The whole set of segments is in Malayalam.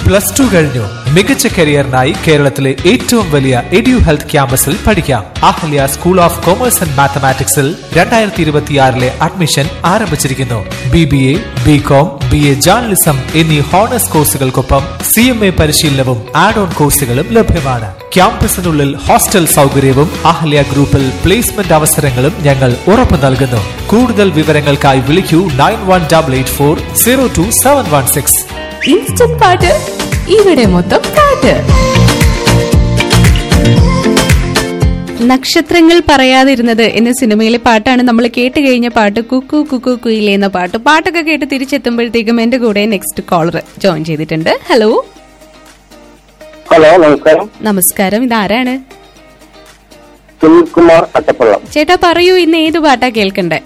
പ്ലസ് ടു കഴിഞ്ഞു മികച്ച കരിയറിനായി കേരളത്തിലെ ഏറ്റവും വലിയ എഡ്യു ഹെൽത്ത് ക്യാമ്പസിൽ പഠിക്കാം Ahalya school of commerce and മാത്തമാറ്റിക്സിൽ രണ്ടായിരത്തി ഇരുപത്തിയാറിലെ അഡ്മിഷൻ ആരംഭിച്ചിരിക്കുന്നു B B A B com B A journalism എന്നീ ഹോണേഴ്സ് കോഴ്സുകൾക്കൊപ്പം സി എം എ പരിശീലനവും ആഡ് ഓൺ കോഴ്സുകളും ലഭ്യമാണ് ക്യാമ്പസിനുള്ളിൽ ഹോസ്റ്റൽ സൗകര്യവും അഹല്യ ഗ്രൂപ്പിൽ പ്ലേസ്മെന്റ് അവസരങ്ങളും ഞങ്ങൾ ഉറപ്പു നൽകുന്നു കൂടുതൽ വിവരങ്ങൾക്കായി വിളിക്കൂ nine one double eight four zero two seven one six instant പാട്ട് ഇവിടെ മൊത്തം പാട്ട് നക്ഷത്രങ്ങൾ പറയാതിരുന്നത് എന്ന സിനിമയിലെ പാട്ടാണ് നമ്മൾ കേട്ട് കഴിഞ്ഞ പാട്ട് കുക്കു കുക്കു കുയിലെ എന്ന പാട്ട് പാട്ടൊക്കെ കേട്ട് തിരിച്ചെത്തുമ്പോഴത്തേക്കും എന്റെ കൂടെ നെക്സ്റ്റ് കോളർ ജോയിൻ ചെയ്തിട്ടുണ്ട് ഹലോ ഹലോ നമസ്കാരം നമസ്കാരം ഇതാരാണ് സുനിൽകുമാർ അട്ടപ്പള്ളം ചേട്ടാ പറയൂ ഇന്ന് ഏത് പാട്ടാ കേൾക്കണ്ടേ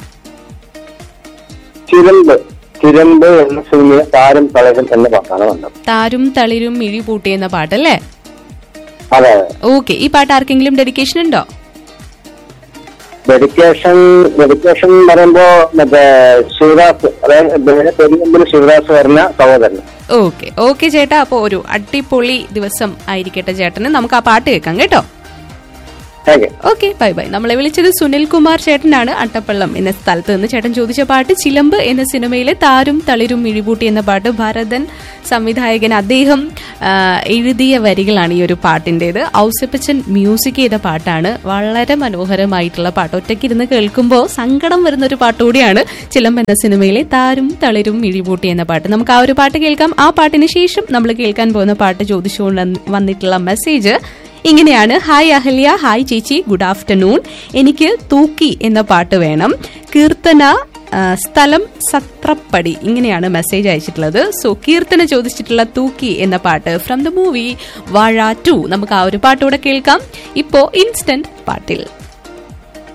ചിരമ്പ് ചിരമ്പ് എന്ന സിനിമയിലെ താരം തളകൻ എന്ന പാട്ടാണ് വന്നത് താരും തളിരും മിഴി പൂട്ടി എന്ന പാട്ടല്ലേ അതെ ഓക്കെ ഈ പാട്ട് ആർക്കെങ്കിലും ഡെഡിക്കേഷൻ ഉണ്ടോ ഡെഡിക്കേഷൻ ഡെഡിക്കേഷൻ എന്ന് പറയുമ്പോ മറ്റേ ശിവദാസ് അതായത് പെരുമ്പല് ശിവദാസ് പറഞ്ഞ സഹോദരൻ ഓക്കെ ഓക്കെ ചേട്ടാ അപ്പൊ ഒരു അടിപൊളി ദിവസം ആയിരിക്കട്ടെ ചേട്ടന് നമുക്ക് ആ പാട്ട് കേൾക്കാം കേട്ടോ ഓക്കെ ഓക്കെ ബൈ ബൈ നമ്മളെ വിളിച്ചത് സുനിൽ കുമാർ ചേട്ടനാണ് അട്ടപ്പള്ളം എന്ന സ്ഥലത്ത് നിന്ന് ചേട്ടൻ ചോദിച്ച പാട്ട് ചിലമ്പ് എന്ന സിനിമയിലെ താരും തളിരും മിഴിപൂട്ടി എന്ന പാട്ട് ഭരതൻ സംവിധായകൻ അദ്ദേഹം ആ, എഴുതിയ വരികളാണ് ഈ ഒരു പാട്ടിൻ്റെത് ഔസപ്പച്ചൻ മ്യൂസിക് ചെയ്ത പാട്ടാണ് വളരെ മനോഹരമായിട്ടുള്ള പാട്ട് ഒറ്റയ്ക്കിരുന്ന് കേൾക്കുമ്പോൾ സങ്കടം വരുന്ന ഒരു പാട്ട് കൂടിയാണ് ചിലമ്പ് എന്ന സിനിമയിലെ താരും തളിരും മിഴിപൂട്ടി എന്ന പാട്ട് നമുക്ക് ആ ഒരു പാട്ട് കേൾക്കാം ആ പാട്ടിന് ശേഷം നമ്മൾ കേൾക്കാൻ പോകുന്ന പാട്ട് ചോദിച്ചുകൊണ്ട് വന്നിട്ടുള്ള മെസ്സേജ് ഇങ്ങനെയാണ് ഹായ് അഹല്യ ഹായ് ചേച്ചി ഗുഡ് ആഫ്റ്റർനൂൺ എനിക്ക് തൂക്കി എന്ന പാട്ട് വേണം കീർത്തന ആ, സ്ഥലം സത്രപ്പടി ഇങ്ങനെയാണ് മെസ്സേജ് അയച്ചിട്ടുള്ളത് സോ കീർത്തന ചോദിച്ചിട്ടുള്ള തൂക്കി എന്ന പാട്ട് from the movie Vaazha two നമുക്ക് ആ ഒരു പാട്ടൂടെ കേൾക്കാം ഇപ്പോ ഇൻസ്റ്റന്റ് പാട്ടിൽ